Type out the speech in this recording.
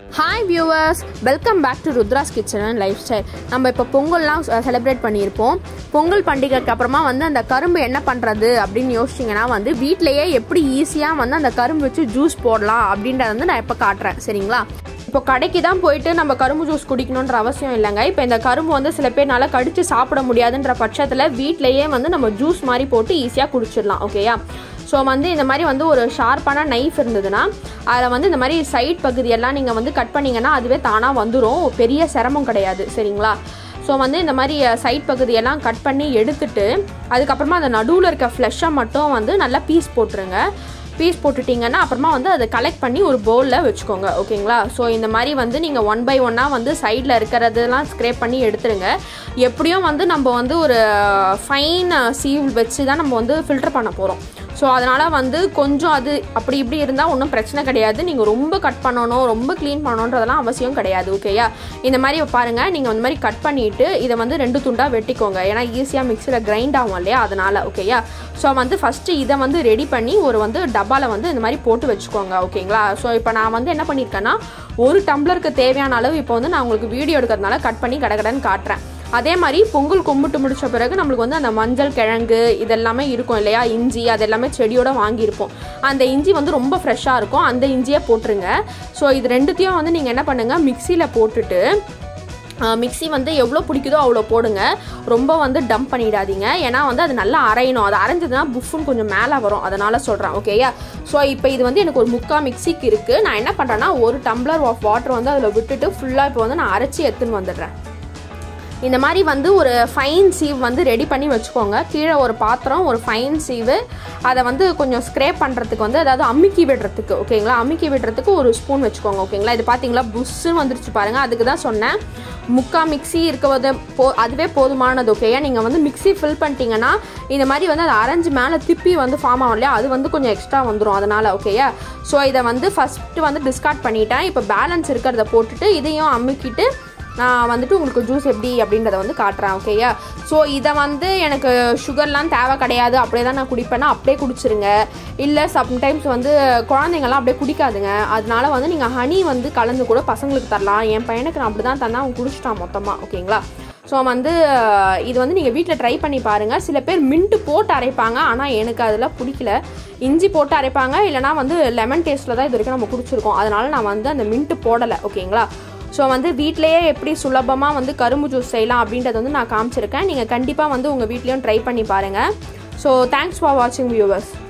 hi viewers welcome back to Rudra's kitchen and lifestyle நம்ம இப்போ பொங்கல்லாம் செலிப்ரேட் பண்ணியிருப்போம் பொங்கல் பண்டிகைக்கு அப்புறமா வந்து அந்த கரும்பு என்ன பண்ணுறது அப்படின்னு யோசிச்சிங்கன்னா வந்து வீட்டிலேயே எப்படி ஈஸியாக வந்து அந்த கரும்பு வச்சு ஜூஸ் போடலாம் அப்படின்றத வந்து நான் இப்போ காட்டுறேன் சரிங்களா இப்போ கடைக்கு தான் போயிட்டு நம்ம கரும்பு ஜூஸ் குடிக்கணுன்ற அவசியம் இல்லைங்க இப்போ இந்த கரும்பு வந்து சில பேர்னால கடிச்சு சாப்பிட முடியாதுன்ற பட்சத்தில் வீட்டிலேயே வந்து நம்ம ஜூஸ் மாதிரி போட்டு ஈஸியாக குடிச்சிடலாம் ஓகேயா ஸோ வந்து இந்த மாதிரி வந்து ஒரு ஷார்ப்பான நைஃப் இருந்ததுன்னா அதில் வந்து இந்த மாதிரி சைட் பகுதியெல்லாம் நீங்கள் வந்து கட் பண்ணிங்கன்னா அதுவே தானாக வந்துடும் பெரிய சிரமம் கிடையாது சரிங்களா ஸோ வந்து இந்த மாதிரி சைட் பகுதியெல்லாம் கட் பண்ணி எடுத்துட்டு அதுக்கப்புறமா அந்த நடுவில் இருக்க ஃப்ளெஷ்ஷை மட்டும் வந்து நல்லா பீஸ் போட்டுருங்க பீஸ் போட்டுட்டிங்கன்னா அப்புறமா வந்து அதை கலெக்ட் பண்ணி ஒரு பவுலில் வச்சுக்கோங்க ஓகேங்களா ஸோ இந்த மாதிரி வந்து நீங்கள் ஒன் பை ஒன்னாக வந்து சைடில் இருக்கிறதெல்லாம் ஸ்க்ரேப் பண்ணி எடுத்துருங்க எப்படியும் வந்து நம்ம வந்து ஒரு ஃபைன் சீவ் வச்சு தான் நம்ம வந்து ஃபில்டர் பண்ண போகிறோம் ஸோ அதனால் வந்து கொஞ்சம் அது அப்படி இப்படி இருந்தால் ஒன்றும் பிரச்சனை கிடையாது நீங்கள் ரொம்ப கட் பண்ணணும் ரொம்ப க்ளீன் பண்ணணுன்றதெல்லாம் அவசியம் கிடையாது ஓகேயா இந்த மாதிரி பாருங்கள் நீங்கள் இந்த மாதிரி கட் பண்ணிவிட்டு இதை வந்து ரெண்டு துண்டாக வெட்டிக்கோங்க ஏன்னா ஈஸியாக மிக்சியில் கிரைண்ட் ஆகும் இல்லையா அதனால் ஓகேயா ஸோ வந்து ஃபஸ்ட்டு இதை வந்து ரெடி பண்ணி ஒரு வந்து டப்பாவில் வந்து இந்த மாதிரி போட்டு வச்சுக்கோங்க ஓகேங்களா ஸோ இப்போ நான் வந்து என்ன பண்ணியிருக்கேன்னா ஒரு டம்ளருக்கு தேவையான அளவு இப்போ வந்து நான் உங்களுக்கு வீடியோ எடுக்கிறதுனால கட் பண்ணி கடகடன்னு காட்டுறேன் அதே மாதிரி பொங்கல் கும்பிட்டு முடிச்ச பிறகு நம்மளுக்கு வந்து அந்த மஞ்சள் கிழங்கு இதெல்லாமே இருக்கும் இல்லையா இஞ்சி அது எல்லாமே செடியோட வாங்கியிருப்போம் அந்த இஞ்சி வந்து ரொம்ப ஃப்ரெஷ்ஷாக இருக்கும் அந்த இஞ்சியை போட்டுருங்க ஸோ இது ரெண்டுத்தையும் வந்து நீங்கள் என்ன பண்ணுங்கள் மிக்சியில் போட்டுட்டு மிக்ஸி வந்து எவ்வளோ பிடிக்குதோ அவ்வளோ போடுங்க ரொம்ப வந்து டம்ப் பண்ணிடாதீங்க ஏன்னா வந்து அது நல்லா அரையணும் அது அரைஞ்சதுன்னா புஃப்னு கொஞ்சம் மேலே வரும் அதனால் சொல்கிறேன் ஓகேயா ஸோ இப்போ இது வந்து எனக்கு ஒரு முக்கா மிக்சிக்கு இருக்குது நான் என்ன பண்ணுறேன்னா ஒரு டம்ளர் ஆஃப் வாட்டர் வந்து அதில் விட்டுட்டு ஃபுல்லாக இப்போ வந்து நான் அரைச்சி எடுத்துன்னு வந்துடுறேன் இந்த மாதிரி வந்து ஒரு ஃபைன் சீவ் வந்து ரெடி பண்ணி வச்சுக்கோங்க கீழே ஒரு பாத்திரம் ஒரு ஃபைன் சீவு அதை வந்து கொஞ்சம் ஸ்க்ரேப் பண்ணுறதுக்கு வந்து அதாவது அமுக்கி விடுறதுக்கு ஓகேங்களா அமுக்கி விடுறதுக்கு ஒரு ஸ்பூன் வச்சுக்கோங்க ஓகேங்களா இது பார்த்தீங்களா புஷ்ஷுன்னு வந்துருச்சு பாருங்கள் அதுக்கு தான் சொன்னேன் முக்கா மிக்சி இருக்கிறது போ அதுவே போதுமானது ஓகேயா நீங்கள் வந்து மிக்சி ஃபில் பண்ணிட்டீங்கன்னா இந்த மாதிரி வந்து அதை அரைஞ்சு மேலே திப்பி வந்து ஃபார்ம் ஆகும் இல்லையா அது வந்து கொஞ்சம் எக்ஸ்ட்ரா வந்துடும் அதனால் ஓகேயா ஸோ இதை வந்து ஃபஸ்ட்டு வந்து டிஸ்கார்ட் பண்ணிட்டேன் இப்போ பேலன்ஸ் இருக்கிறத போட்டுட்டு இதையும் அமுக்கிட்டு நான் வந்துட்டு உங்களுக்கு ஜூஸ் எப்படி அப்படின்றத வந்து காட்டுறேன் ஓகேயா ஸோ இதை வந்து எனக்கு சுகர்லாம் தேவை கிடையாது அப்படியே தான் நான் குடிப்பேன்னா அப்படியே குடிச்சிருங்க இல்லை சம்டைம்ஸ் வந்து குழந்தைங்கள்லாம் அப்படியே குடிக்காதுங்க அதனால வந்து நீங்கள் ஹனி வந்து கலந்து கூட பசங்களுக்கு தரலாம் என் பையனுக்கு நான் அப்படி தான் தந்தேன் அவன் குடிச்சிட்டான் மொத்தமாக ஓகேங்களா ஸோ வந்து இது வந்து நீங்கள் வீட்டில் ட்ரை பண்ணி பாருங்கள் சில பேர் மின்ட்டு போட்டு அரைப்பாங்க ஆனால் எனக்கு அதில் பிடிக்கல இஞ்சி போட்டு அரைப்பாங்க இல்லைனா வந்து லெமன் டேஸ்ட்டில் தான் இது வரைக்கும் நம்ம குடிச்சிருக்கோம் அதனால நான் வந்து அந்த மின்ட்டு போடலை ஓகேங்களா ஸோ வந்து வீட்லேயே எப்படி சுலபமாக வந்து கரும்பு ஜூஸ் செய்யலாம் அப்படின்றத வந்து நான் காமிச்சிருக்கேன் நீங்கள் கண்டிப்பாக வந்து உங்கள் வீட்லேயும் ட்ரை பண்ணி பாருங்கள் ஸோ தேங்க்ஸ் ஃபார் வாட்சிங் வியூவர்ஸ்